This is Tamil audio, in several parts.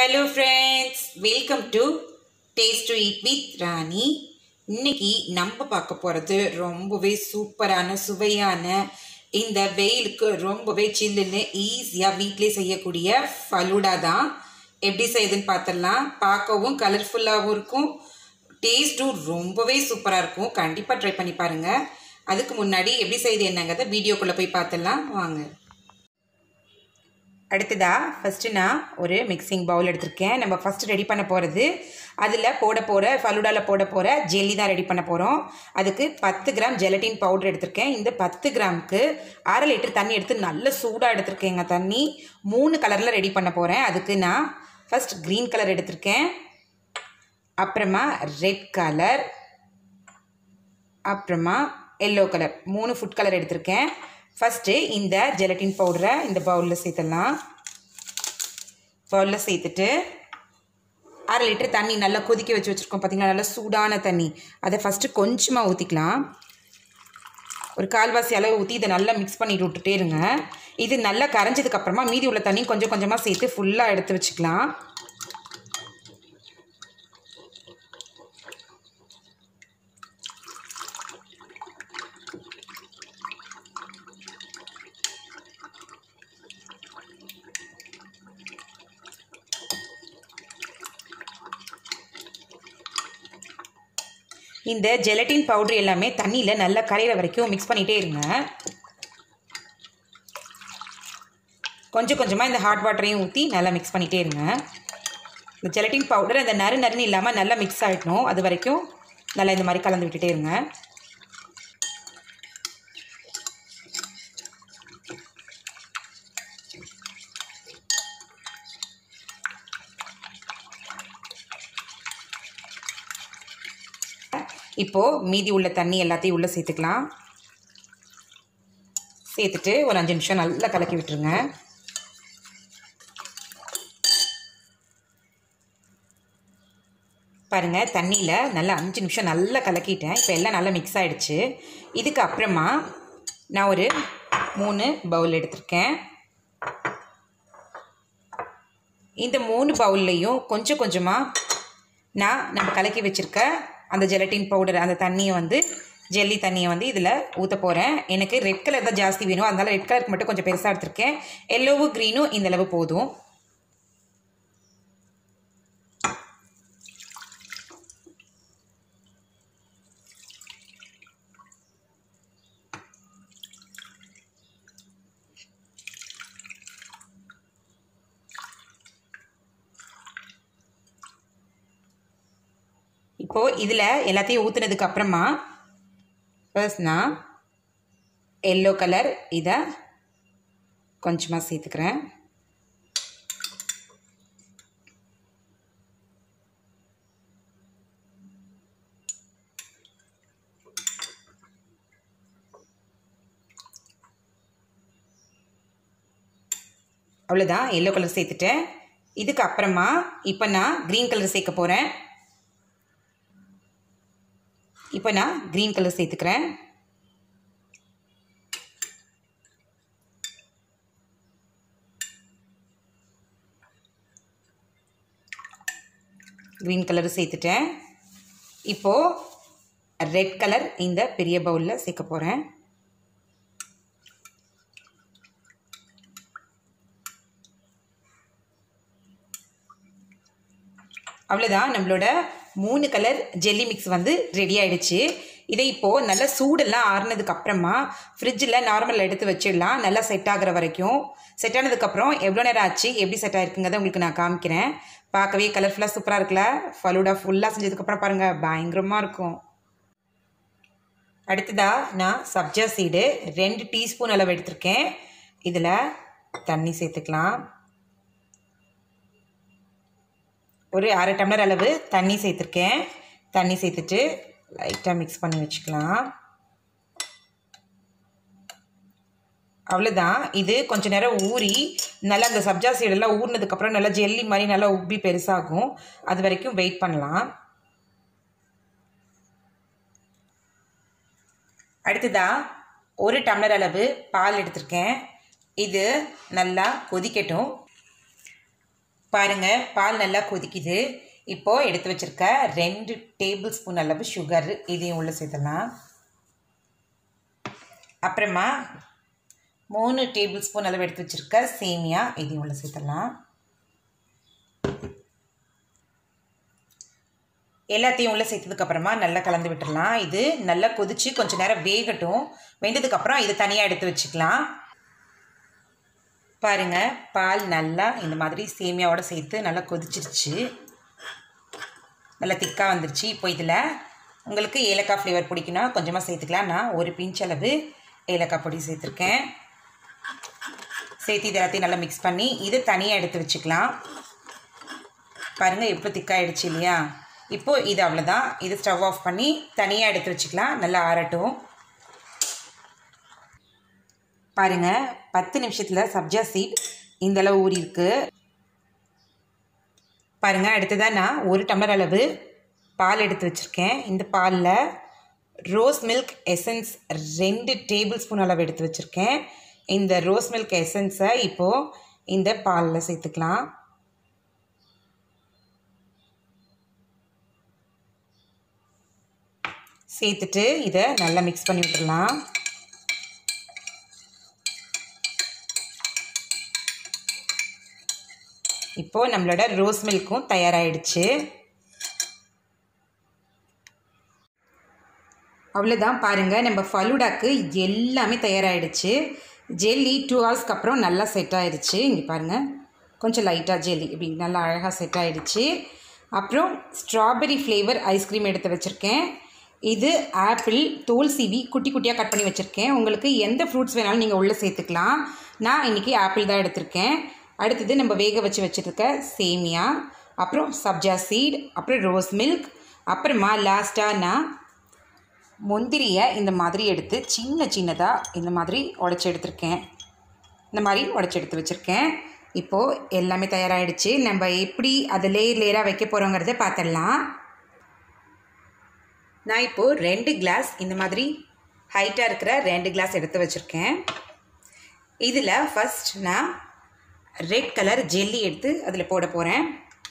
hello friends welcome to taste to eat with Rani இன்னைக்கு நம்ம பார்க்க போகிறது ரொம்பவே சூப்பரான சுவையான இந்த வெயிலுக்கு ரொம்பவே சில்லுன்னு ஈஸியாக வீட்டிலே செய்யக்கூடிய ஃபலூடா தான் எப்படி செய்யுதுன்னு பார்த்துடலாம் பார்க்கவும் கலர்ஃபுல்லாகவும் இருக்கும் டேஸ்ட்டும் ரொம்பவே சூப்பராக இருக்கும் கண்டிப்பாக ட்ரை பண்ணி பாருங்கள் அதுக்கு முன்னாடி எப்படி செய்யுது என்னங்கிறத வீடியோக்குள்ளே போய் பார்த்துடலாம் வாங்க அடுத்ததா ஃபஸ்ட்டு நான் ஒரு மிக்சிங் பவுல் எடுத்திருக்கேன் நம்ம ஃபஸ்ட்டு ரெடி பண்ண போகிறது அதில் போட போகிற ஃபலூடாவில் போட போகிற ஜெல்லி தான் ரெடி பண்ண போகிறோம் அதுக்கு பத்து கிராம் ஜெலட்டின் பவுடர் எடுத்திருக்கேன் இந்த பத்து கிராமுக்கு அரை லிட்டர் தண்ணி எடுத்து நல்ல சூடாக எடுத்திருக்கேங்க தண்ணி மூணு கலரில் ரெடி பண்ண போகிறேன் அதுக்கு நான் ஃபஸ்ட் க்ரீன் கலர் எடுத்திருக்கேன் அப்புறமா ரெட் கலர் அப்புறமா எல்லோ கலர் மூணு ஃபுட் கலர் எடுத்திருக்கேன் ஃபஸ்ட்டு இந்த ஜெலட்டின் பவுடரை இந்த பவுலில் சேர்த்துடலாம் பவுலில் சேர்த்துட்டு அரை லிட்டர் தண்ணி நல்லா கொதிக்க வச்சு வச்சுருக்கோம் பார்த்தீங்களா நல்லா சூடான தண்ணி அதை ஃபஸ்ட்டு கொஞ்சமாக ஊற்றிக்கலாம் ஒரு கால்வாசி அளவு ஊற்றி இதை நல்லா மிக்ஸ் பண்ணிட்டு விட்டுட்டே இருங்க இது நல்லா கரைஞ்சதுக்கப்புறமா மீதி உள்ள தண்ணி கொஞ்சம் கொஞ்சமாக சேர்த்து ஃபுல்லாக எடுத்து வச்சுக்கலாம் இந்த ஜெலட்டின் பவுடர் எல்லாமே தண்ணியில் நல்லா கரையிற வரைக்கும் மிக்ஸ் பண்ணிகிட்டே இருங்க கொஞ்சம் கொஞ்சமாக இந்த ஹாட் வாட்டரையும் ஊற்றி நல்லா மிக்ஸ் பண்ணிகிட்டே இருங்க இந்த ஜெலட்டின் பவுடர் அந்த நறு நறுன்னு இல்லாமல் நல்லா மிக்ஸ் ஆகிடணும் அது வரைக்கும் நல்லா இந்த மாதிரி கலந்து விட்டுட்டே இருங்க இப்போது மீதி உள்ள தண்ணி எல்லாத்தையும் உள்ளே சேர்த்துக்கலாம் சேர்த்துட்டு ஒரு அஞ்சு நிமிஷம் நல்லா கலக்கி விட்டுருங்க பாருங்கள் தண்ணியில் நல்லா அஞ்சு நிமிஷம் நல்லா கலக்கிட்டேன் இப்போ எல்லாம் நல்லா மிக்ஸ் ஆகிடுச்சு இதுக்கு அப்புறமா நான் ஒரு மூணு பவுல் எடுத்திருக்கேன் இந்த மூணு பவுல்லையும் கொஞ்சம் கொஞ்சமாக நான் நம்ம கலக்கி வச்சுருக்க அந்த ஜெலட்டின் பவுடர் அந்த தண்ணியை வந்து ஜெல்லி தண்ணியை வந்து இதில் ஊற்ற போகிறேன் எனக்கு ரெட் கலர் தான் ஜாஸ்தி வேணும் அதனால் ரெட் கலருக்கு மட்டும் கொஞ்சம் பெருசாக எடுத்திருக்கேன் எல்லோவும் க்ரீனும் இந்த அளவு போதும் இப்போது இதில் எல்லாத்தையும் ஊற்றுனதுக்கு அப்புறமா ஃபர்ஸ்ட் நான் எல்லோ கலர் இதை கொஞ்சமாக சேர்த்துக்கிறேன் அவ்வளோதான் எல்லோ கலர் சேர்த்துட்டேன் இதுக்கு அப்புறமா இப்போ நான் க்ரீன் கலர் சேர்க்க போகிறேன் இப்போ நான் க்ரீன் கலர் சேர்த்துக்கிறேன் க்ரீன் கலர் சேர்த்துட்டேன் இப்போது ரெட் கலர் இந்த பெரிய பவுலில் சேர்க்க போகிறேன் அவ்வளோதான் நம்மளோட மூணு கலர் ஜெல்லி மிக்ஸ் வந்து ரெடி ஆகிடுச்சு இதை இப்போது நல்லா சூடெல்லாம் ஆறுனதுக்கு அப்புறமா ஃப்ரிட்ஜில் நார்மலில் எடுத்து வச்சிடலாம் நல்லா செட் ஆகிற வரைக்கும் செட் ஆனதுக்கப்புறம் எவ்வளோ நேரம் ஆச்சு எப்படி செட் ஆகிருக்குங்கிறத உங்களுக்கு நான் காமிக்கிறேன் பார்க்கவே கலர்ஃபுல்லாக சூப்பராக இருக்குல்ல ஃபலூடா ஃபுல்லாக செஞ்சதுக்கப்புறம் பாருங்கள் பயங்கரமாக இருக்கும் அடுத்ததாக நான் சப்ஜா சீடு ரெண்டு டீஸ்பூன் அளவு எடுத்திருக்கேன் இதில் தண்ணி சேர்த்துக்கலாம் ஒரு அரை டம்ளர் அளவு தண்ணி சேர்த்துருக்கேன் தண்ணி சேர்த்துட்டு லைட்டாக மிக்ஸ் பண்ணி வச்சுக்கலாம் அவ்வளோதான் இது கொஞ்ச நேரம் ஊறி நல்லா அந்த சப்ஜா சீடெல்லாம் ஊறினதுக்கப்புறம் நல்லா ஜெல்லி மாதிரி நல்லா உப்பி பெருசாகும் அது வரைக்கும் வெயிட் பண்ணலாம் அடுத்ததாக ஒரு டம்ளர் அளவு பால் எடுத்திருக்கேன் இது நல்லா கொதிக்கட்டும் பாருங்க பால் நல்லா கொதிக்குது இப்போ எடுத்து வச்சிருக்க ரெண்டு டேபிள் ஸ்பூன் அளவு சுகர் இதையும் உள்ள சேர்த்துடலாம் அப்புறமா மூணு டேபிள் ஸ்பூன் அளவு எடுத்து வச்சிருக்க சேமியா இதையும் உள்ள சேர்த்துடலாம் எல்லாத்தையும் உள்ளே சேர்த்ததுக்கப்புறமா நல்லா கலந்து விட்டுடலாம் இது நல்லா கொதித்து கொஞ்சம் நேரம் வேகட்டும் வெந்ததுக்கப்புறம் இதை தனியாக எடுத்து வச்சுக்கலாம் பாருங்கள் பால் நல்லா இந்த மாதிரி சேமியாவோட சேர்த்து நல்லா கொதிச்சிருச்சு நல்லா திக்காக வந்துருச்சு இப்போ இதில் உங்களுக்கு ஏலக்காய் ஃப்ளேவர் பிடிக்குன்னா கொஞ்சமாக சேர்த்துக்கலாம் நான் ஒரு பிஞ்ச் அளவு ஏலக்காய் பொடி சேர்த்துருக்கேன் சேர்த்து இது எல்லாத்தையும் நல்லா மிக்ஸ் பண்ணி இதை தனியாக எடுத்து வச்சுக்கலாம் பாருங்கள் எப்போ திக்காயிடுச்சு இல்லையா இப்போது இது அவ்வளோதான் இது ஸ்டவ் ஆஃப் பண்ணி தனியாக எடுத்து வச்சுக்கலாம் நல்லா ஆறட்டும் பாருங்கள் பத்து நிமிஷத்தில் சப்ஜா சீட் இந்தளவு ஊறி இருக்கு பாருங்கள் அடுத்ததாக நான் ஒரு டம்ளர் அளவு பால் எடுத்து வச்சுருக்கேன் இந்த பாலில் ரோஸ் மில்க் எசன்ஸ் ரெண்டு டேபிள் ஸ்பூன் அளவு எடுத்து வச்சுருக்கேன் இந்த ரோஸ் மில்க் எசன்ஸை இப்போது இந்த பாலில் சேர்த்துக்கலாம் சேர்த்துட்டு இதை நல்லா மிக்ஸ் பண்ணி விட்டுடலாம் இப்போது நம்மளோட ரோஸ் மில்க்கும் தயாராகிடுச்சு அவ்வளோதான் பாருங்கள் நம்ம ஃபலூடாக்கு எல்லாமே தயாராகிடுச்சு ஜெல்லி டூ ஹவர்ஸ்க்கு அப்புறம் நல்லா செட் ஆகிடுச்சு இங்கே பாருங்கள் கொஞ்சம் லைட்டாக ஜெல்லி இப்படி நல்லா அழகாக செட் ஆகிடுச்சு அப்புறம் ஸ்ட்ராபெரி ஃப்ளேவர் ஐஸ்கிரீம் எடுத்து வச்சுருக்கேன் இது ஆப்பிள் தோல் சீவி குட்டி குட்டியாக கட் பண்ணி வச்சுருக்கேன் உங்களுக்கு எந்த ஃப்ரூட்ஸ் வேணாலும் நீங்கள் உள்ளே சேர்த்துக்கலாம் நான் இன்றைக்கி ஆப்பிள் தான் எடுத்திருக்கேன் அடுத்தது நம்ம வேக வச்சு வச்சுருக்க சேமியா அப்புறம் சப்ஜா சீட் அப்புறம் ரோஸ் மில்க் அப்புறமா லாஸ்ட்டாக நான் முந்திரியை இந்த மாதிரி எடுத்து சின்ன சின்னதாக இந்த மாதிரி உடச்சி எடுத்திருக்கேன் இந்த மாதிரி உடச்சி எடுத்து வச்சுருக்கேன் இப்போது எல்லாமே தயாராகிடுச்சு நம்ம எப்படி அதை லேயர் லேயராக வைக்க போகிறோங்கிறத பார்த்துடலாம் நான் இப்போது ரெண்டு கிளாஸ் இந்த மாதிரி ஹைட்டாக இருக்கிற ரெண்டு கிளாஸ் எடுத்து வச்சுருக்கேன் இதில் ஃபஸ்ட் நான் ரெட் கலர் ஜெல்லி எடுத்து அதில் போட போகிறேன்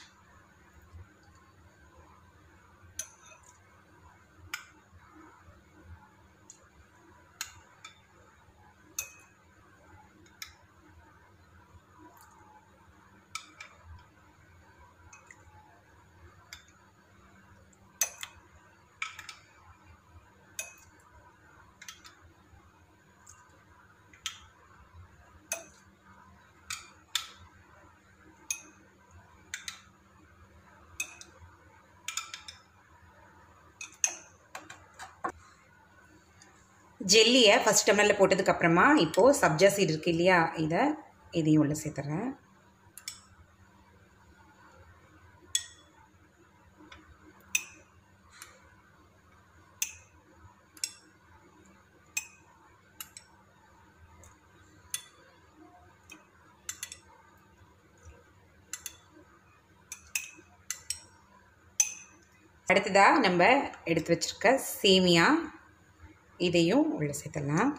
ஜெல்லியை ஃபஸ்ட் டம்ளரில் போட்டதுக்கப்புறமா இப்போது சப்ஜா சீட் இருக்குது இல்லையா இதை இதையும் உள்ளே சேர்த்துறேன் அடுத்ததாக நம்ம எடுத்து வச்சுருக்க சேமியா இதையும் உள்ளே சேர்த்துடலாம்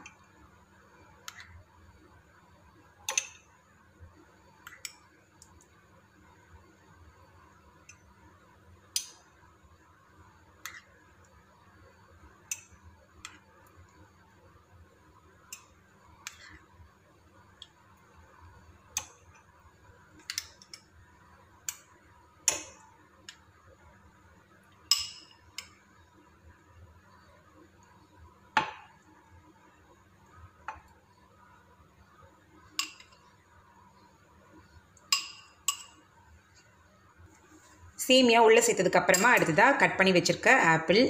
சேமியா உள்ளே சேர்த்ததுக்கப்புறமா அடுத்ததாக கட் பண்ணி வச்சுருக்க ஆப்பிள்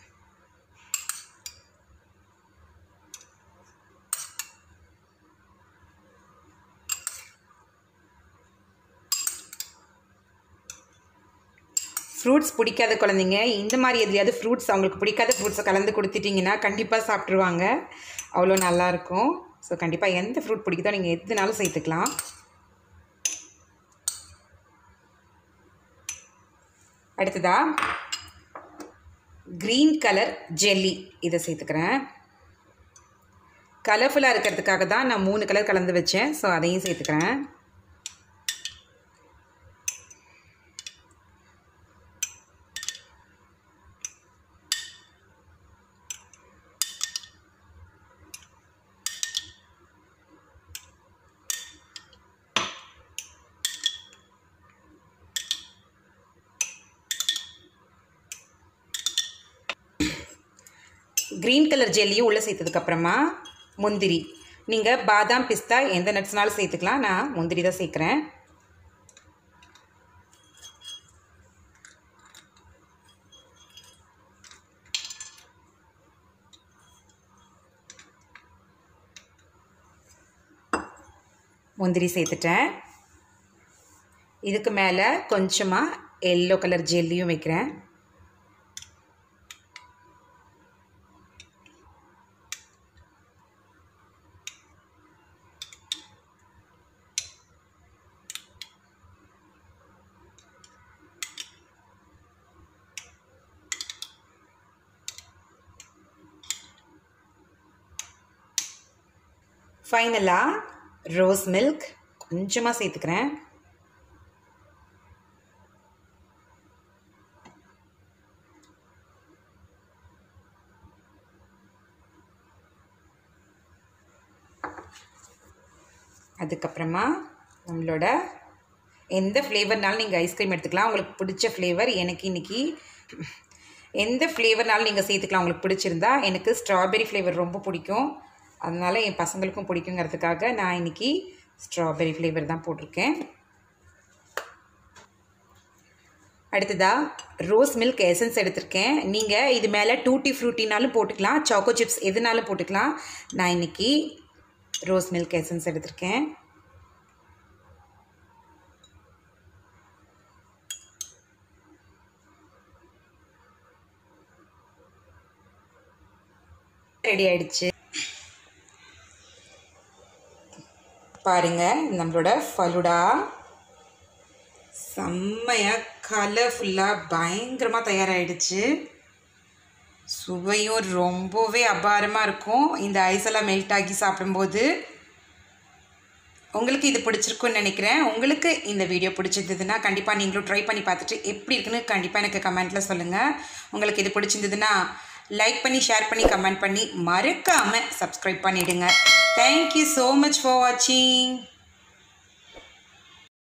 ஃப்ரூட்ஸ் பிடிக்காத குழந்தைங்க இந்த மாதிரி எதுலையாவது ஃப்ரூட்ஸ் அவங்களுக்கு பிடிக்காத ஃப்ரூட்ஸை கலந்து கொடுத்துட்டிங்கன்னா கண்டிப்பாக சாப்பிட்ருவாங்க அவ்வளோ நல்லாயிருக்கும் ஸோ கண்டிப்பாக எந்த ஃப்ரூட் பிடிக்குதோ நீங்கள் எதுனாலும் சேர்த்துக்கலாம் அடுத்ததாக க்ரீன் கலர் ஜெல்லி இதை சேர்த்துக்கிறேன் கலர்ஃபுல்லாக இருக்கிறதுக்காக தான் நான் மூணு கலர் கலந்து வச்சேன் ஸோ அதையும் சேர்த்துக்கிறேன் க்ரீன் கலர் ஜெல்லியும் உள்ளே சேர்த்ததுக்கப்புறமா முந்திரி நீங்கள் பாதாம் பிஸ்தா எந்த நட்ஸ்னாலும் சேர்த்துக்கலாம் நான் முந்திரி தான் சேர்க்குறேன் முந்திரி சேர்த்துட்டேன் இதுக்கு மேலே கொஞ்சமாக எல்லோ கலர் ஜெல்லியும் வைக்கிறேன் ஃபைனலாக ரோஸ் மில்க் கொஞ்சமாக சேர்த்துக்கிறேன் அதுக்கப்புறமா நம்மளோட எந்த ஃப்ளேவர்னாலும் நீங்கள் ஐஸ்கிரீம் எடுத்துக்கலாம் உங்களுக்கு பிடிச்ச ஃப்ளேவர் எனக்கு இன்றைக்கி எந்த ஃப்ளேவர்னாலும் நீங்கள் சேர்த்துக்கலாம் உங்களுக்கு பிடிச்சிருந்தா எனக்கு ஸ்ட்ராபெரி ஃப்ளேவர் ரொம்ப பிடிக்கும் அதனால் என் பசங்களுக்கும் பிடிக்குங்கிறதுக்காக நான் இன்றைக்கி ஸ்ட்ராபெரி ஃப்ளேவர் தான் போட்டிருக்கேன் அடுத்ததாக ரோஸ் மில்க் எசன்ஸ் எடுத்திருக்கேன் நீங்கள் இது மேலே டூட்டி ஃப்ரூட்டினாலும் போட்டுக்கலாம் சாக்கோ சிப்ஸ் எதுனாலும் போட்டுக்கலாம் நான் இன்றைக்கி ரோஸ் மில்க் எசன்ஸ் எடுத்திருக்கேன் ரெடி ஆயிடுச்சு பாருங்க நம்மளோட ஃபலுடா செம்மையாக கலர்ஃபுல்லாக பயங்கரமாக தயாராகிடுச்சு சுவையும் ரொம்பவே அபாரமாக இருக்கும் இந்த ஐஸெல்லாம் மெல்ட் ஆகி சாப்பிடும்போது உங்களுக்கு இது பிடிச்சிருக்குன்னு நினைக்கிறேன் உங்களுக்கு இந்த வீடியோ பிடிச்சிருந்ததுன்னா கண்டிப்பாக நீங்களும் ட்ரை பண்ணி பார்த்துட்டு எப்படி இருக்குன்னு கண்டிப்பாக எனக்கு கமெண்ட்டில் சொல்லுங்கள் உங்களுக்கு இது பிடிச்சிருந்ததுன்னா லைக் பண்ணி ஷேர் பண்ணி கமெண்ட் பண்ணி மறக்காமல் சப்ஸ்கிரைப் பண்ணிவிடுங்க தேங்க்யூ ஸோ மச் ஃபார் வாட்சிங்